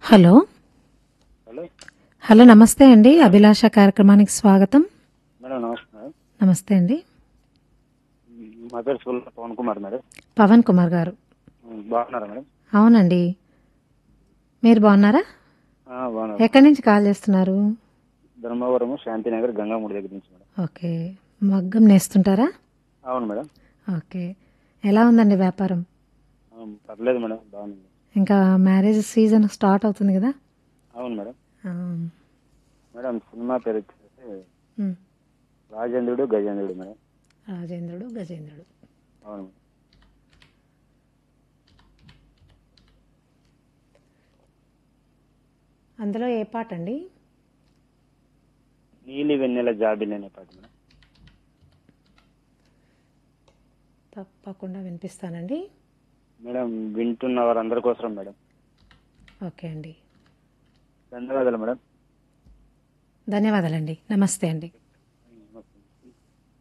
Hello hello hello నమస్తే అండి అభిలాష కార్యక్రమానికి స్వాగతం మేడం నమస్తే మేడం నమస్తే అండి మా పేరు సూల పవన్ కుమార్ మేడం పవన్ కుమార్ గారు బాగున్నారా మేడం అవునండి మీరు బాగున్నారా ఆ, బాగున్నారు ఎక్కడి నుంచి కాల్ చేస్తున్నారు ధర్మవరం శాంతినగర్ గంగామూడి దగ్గర నుంచి మేడం ఓకే మగ్గం నేస్తుంటారా అవును మేడం ఓకే ఎలా ఉందండి వ్యాపారం ఆ, పర్లేదు మేడం బాగుంది ఇంకా మ్యారేజ్ సీజన్ స్టార్ట్ అవుతుంది కదా అవును మేడం ఆ, మేడం సినిమా పేరు వచ్చేసి ఉమ్. రాజేంద్రుడు గజేంద్రుడు మేడం రాజేంద్రుడు గజేంద్రుడు అవును మేడం. అందులో ఏ పాట అండి నీలి వెన్నెల జాబిల్ అనే పాట మేడం తప్పకుండా వినిపిస్తానండి మేడం వింటున్న వారందరి కోసం మేడం ఓకే అండి ధన్యవాదాలు మేడం ధన్యవాదాలండి నమస్తే అండి